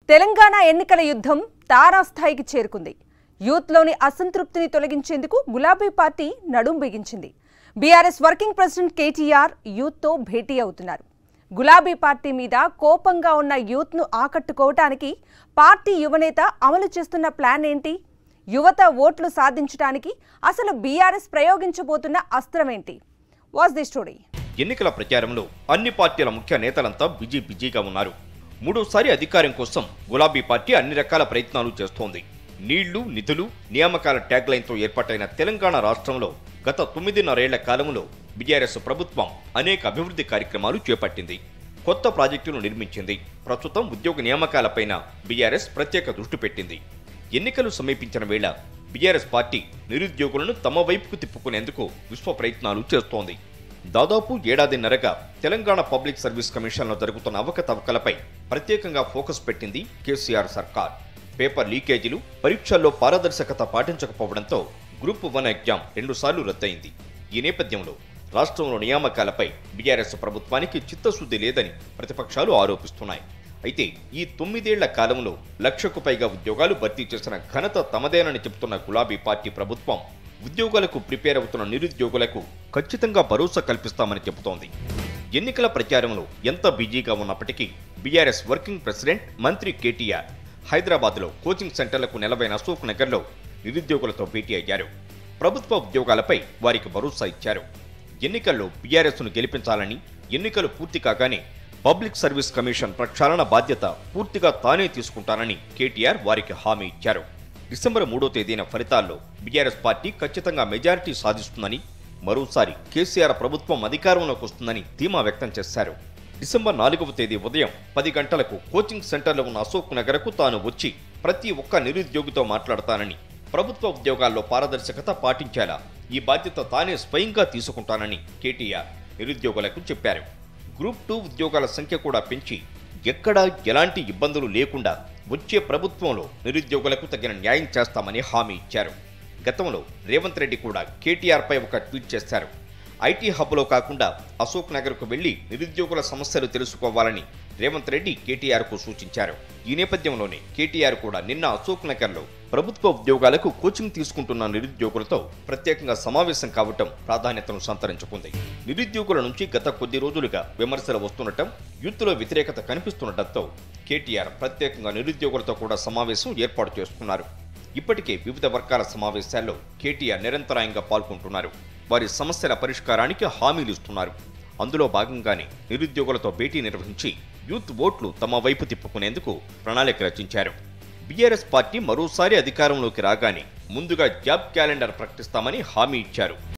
తెలంగాణ ఎన్నికల యుద్ధం తారాస్థాయికి చేరుకుంది యూత్లోని అసంతృప్తిని తొలగించేందుకు గులాబీ పార్టీ నడుం బిగించింది బీఆర్ఎస్ వర్కింగ్ ప్రెసిడెంట్ కేటీఆర్ యూత్తో భేటీ అవుతున్నారు గులాబీ పార్టీ మీద కోపంగా ఉన్న యూత్ను ఆకట్టుకోవటానికి పార్టీ యువనేత అమలు చేస్తున్న ప్లాన్ ఏంటి యువత ఓట్లు సాధించడానికి అసలు బీఆర్ఎస్ ప్రయోగించబోతున్న అస్త్రమేంటి వాస్ ది స్టోరీ ఎన్నికల ప్రచారంలో అన్ని పార్టీల ముఖ్య నేతలంతా బిజీ బిజీగా ఉన్నారు మూడోసారి అధికారం కోసం గులాబీ పార్టీ అన్ని రకాల ప్రయత్నాలు చేస్తోంది నీళ్లు నిధులు నియామకాల ట్యాగ్ లైన్తో ఏర్పాటైన తెలంగాణ రాష్ట్రంలో గత తొమ్మిదిన్నరేళ్ల కాలంలో బీఆర్ఎస్ ప్రభుత్వం అనేక అభివృద్ధి కార్యక్రమాలు చేపట్టింది కొత్త ప్రాజెక్టులు నిర్మించింది ప్రస్తుతం ఉద్యోగ నియామకాలపైన బీఆర్ఎస్ ప్రత్యేక దృష్టి పెట్టింది ఎన్నికలు సమీపించిన వేళ బీఆర్ఎస్ పార్టీ నిరుద్యోగులను తమ వైపుకు తిప్పుకునేందుకు విశ్వ ప్రయత్నాలు చేస్తోంది దాదాపు ఏడాదిన్నరగా తెలంగాణ పబ్లిక్ సర్వీస్ కమిషన్లో జరుగుతున్న అవకతవకలపై ప్రత్యేకంగా ఫోకస్ పెట్టింది కేసీఆర్ సర్కార్ పేపర్ లీకేజీలు పరీక్షల్లో పారదర్శకత పాటించకపోవడంతో గ్రూప్ వన్ ఎగ్జామ్ రెండుసార్లు రద్దయింది ఈ నేపథ్యంలో రాష్ట్రంలో నియామకాలపై బీఆర్ఎస్ ప్రభుత్వానికి చిత్తశుద్ధి లేదని ప్రతిపక్షాలు ఆరోపిస్తున్నాయి అయితే ఈ తొమ్మిదేళ్ల కాలంలో లక్షకు పైగా ఉద్యోగాలు భర్తీ చేసిన ఘనత తమదేనని చెబుతున్న గులాబీ పార్టీ ప్రభుత్వం ఉద్యోగాలకు ప్రిపేర్ అవుతున్న నిరుద్యోగులకు ఖచ్చితంగా భరోసా కల్పిస్తామని చెబుతోంది ఎన్నికల ప్రచారంలో ఎంత బిజీగా ఉన్నప్పటికీ బీఆర్ఎస్ వర్కింగ్ ప్రెసిడెంట్ మంత్రి కేటీఆర్ హైదరాబాద్లో కోచింగ్ సెంటర్లకు నెలవైన అశోక్ నగర్లో నిరుద్యోగులతో భేటీ అయ్యారు ప్రభుత్వ ఉద్యోగాలపై వారికి భరోసా ఇచ్చారు ఎన్నికల్లో బీఆర్ఎస్ను గెలిపించాలని ఎన్నికలు పూర్తి కాగానే పబ్లిక్ సర్వీస్ కమిషన్ ప్రక్షాళన బాధ్యత పూర్తిగా తానే తీసుకుంటానని కేటీఆర్ వారికి హామీ ఇచ్చారు డిసెంబర్ మూడో తేదీన ఫలితాల్లో బీఆర్ఎస్ పార్టీ ఖచ్చితంగా మెజారిటీ సాధిస్తుందని మరోసారి కేసీఆర్ ప్రభుత్వం అధికారంలోకి వస్తుందని ధీమా వ్యక్తం చేశారు డిసెంబర్ నాలుగవ తేదీ ఉదయం పది గంటలకు కోచింగ్ సెంటర్లో ఉన్న అశోక్ నగర్కు తాను వచ్చి ప్రతి ఒక్క నిరుద్యోగితో మాట్లాడతానని ప్రభుత్వ ఉద్యోగాల్లో పారదర్శకత పాటించేలా ఈ బాధ్యత తానే స్వయంగా తీసుకుంటానని కేటీఆర్ నిరుద్యోగులకు చెప్పారు గ్రూప్ టూ ఉద్యోగాల సంఖ్య కూడా పెంచి ఎక్కడా ఎలాంటి ఇబ్బందులు లేకుండా వచ్చే ప్రభుత్వంలో నిరుద్యోగులకు తగిన న్యాయం చేస్తామని హామీ ఇచ్చారు గతంలో రేవంత్ రెడ్డి కూడా కేటీఆర్ పై ఒక ట్వీట్ చేశారు ఐటీ హబ్లో కాకుండా అశోక్ నగర్కు వెళ్లి నిరుద్యోగుల సమస్యలు తెలుసుకోవాలని రేవంత్ రెడ్డి కేటీఆర్ కు సూచించారు ఈ నేపథ్యంలోనే కేటీఆర్ కూడా నిన్న అశోక్ నగర్లో ప్రభుత్వ ఉద్యోగాలకు కోచింగ్ తీసుకుంటున్న నిరుద్యోగులతో ప్రత్యేకంగా సమావేశం కావటం ప్రాధాన్యతను సంతరించుకుంది నిరుద్యోగుల నుంచి గత కొద్ది రోజులుగా విమర్శలు వస్తుండటం యూత్లో వ్యతిరేకత కనిపిస్తుండటంతో కేటీఆర్ ప్రత్యేకంగా నిరుద్యోగులతో కూడా సమావేశం ఏర్పాటు చేసుకున్నారు ఇప్పటికే వివిధ వర్గాల సమావేశాల్లో కేటీఆర్ నిరంతరాయంగా పాల్గొంటున్నారు వారి సమస్యల పరిష్కారానికి హామీలు ఇస్తున్నారు అందులో భాగంగానే నిరుద్యోగులతో భేటీ నిర్వహించి యూత్ ఓట్లు తమ వైపు తిప్పుకునేందుకు ప్రణాళిక రచించారు బీఆర్ఎస్ పార్టీ మరోసారి అధికారంలోకి రాగానే ముందుగా జాబ్ క్యాలెండర్ ప్రకటిస్తామని హామీ ఇచ్చారు